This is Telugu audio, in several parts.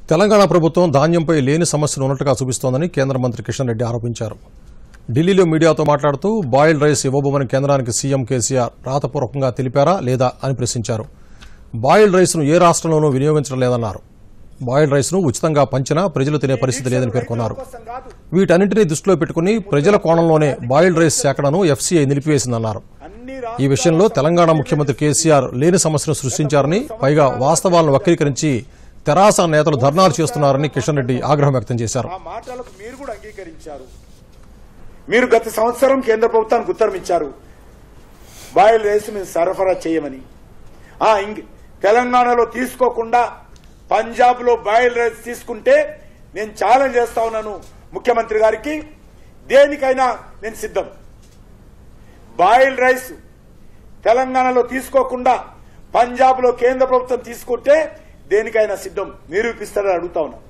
తెలంగాణ ప్రభుత్వం ధాన్యంపై లేని సమస్యలు ఉన్నట్టుగా చూపిస్తోందని కేంద్ర మంత్రి కిషన్ రెడ్డి ఆరోపించారు ఢిల్లీలో మీడియాతో మాట్లాడుతూ బాయిల్డ్ రైస్ ఇవ్వబోమని కేంద్రానికి సీఎం కేసీఆర్ రాతపూర్వకంగా తెలిపారా లేదా అని ప్రశ్నించారు బాయిల్డ్ రైస్ను ఏ రాష్ట్రంలోనూ వినియోగించడం లేదన్నారు బాయిల్డ్ రైస్ను ఉచితంగా పంచినా ప్రజలు తినే పరిస్థితి లేదని పేర్కొన్నారు వీటన్నింటినీ దృష్టిలో పెట్టుకుని ప్రజల కోణంలోనే బాయిల్డ్ రైస్ సేకరణను ఎఫ్సీఐ నిలిపివేసిందన్నారు ఈ విషయంలో తెలంగాణ ముఖ్యమంత్రి కేసీఆర్ లేని సమస్యను సృష్టించారని పైగా వాస్తవాలను వక్రీకరించి తెరాస నేతలు ధర్నాలు చేస్తున్నారని కిషన్ రెడ్డి ఆగ్రహం వ్యక్తం చేశారు ఆ మాటలకు మీరు కూడా అంగీకరించారు మీరు గత సంవత్సరం కేంద్ర ప్రభుత్వానికి ఉత్తరం ఇచ్చారు బాయిల్ రైస్ మేము సరఫరా చేయమని ఆ ఇంక తెలంగాణలో తీసుకోకుండా పంజాబ్ లో బాయిల్ రైస్ తీసుకుంటే నేను ఛాలెంజ్ చేస్తా ఉన్నాను ముఖ్యమంత్రి గారికి దేనికైనా నేను సిద్ధం బాయిల్ రైస్ తెలంగాణలో తీసుకోకుండా పంజాబ్ లో కేంద్ర ప్రభుత్వం తీసుకుంటే దేనికైనా సిద్ధం నిరూపిస్తారని అడుగుతా ఉన్నా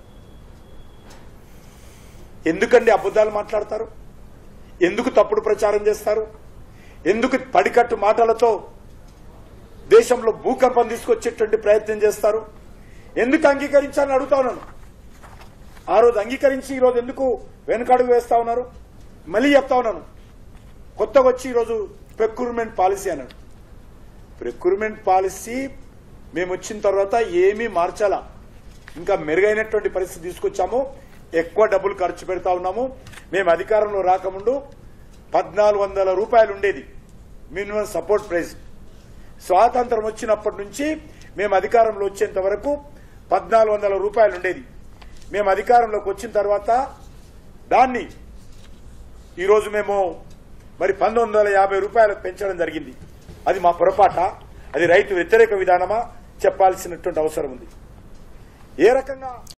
ఎందుకండి అబద్దాలు మాట్లాడతారు ఎందుకు తప్పుడు ప్రచారం చేస్తారు ఎందుకు పడికట్టు మాటలతో దేశంలో భూకంపం తీసుకొచ్చేటువంటి ప్రయత్నం చేస్తారు ఎందుకు అంగీకరించాలని అడుగుతా ఉన్నాను ఆ రోజు అంగీకరించి ఈ రోజు ఎందుకు వెనకడుగు వేస్తా ఉన్నారు మళ్ళీ చెప్తా ఉన్నాను కొత్తగా వచ్చి ఈరోజు ప్రక్రూట్మెంట్ పాలసీ అన్నాడు ప్రక్రూట్మెంట్ పాలసీ మేము వచ్చిన తర్వాత ఏమీ మార్చాలా ఇంకా మెరుగైనటువంటి పరిస్థితి తీసుకొచ్చాము ఎక్కువ డబ్బులు ఖర్చు పెడతా ఉన్నాము మేము అధికారంలో రాకముందు పద్నాలుగు వందల రూపాయలు ఉండేది మినిమం సపోర్ట్ ప్రైస్ స్వాతంత్రం వచ్చినప్పటి నుంచి మేము అధికారంలో వచ్చేంత వరకు పద్నాలుగు వందల రూపాయలు ఉండేది మేము అధికారంలోకి వచ్చిన తర్వాత దాన్ని ఈరోజు మేము మరి పంతొమ్మిది వందల యాభై రూపాయలకు పెంచడం జరిగింది అది మా పొరపాట అది రైతు వ్యతిరేక విధానమా చెప్పాల్సినటువంటి అవసరం ఉంది ఏ రకంగా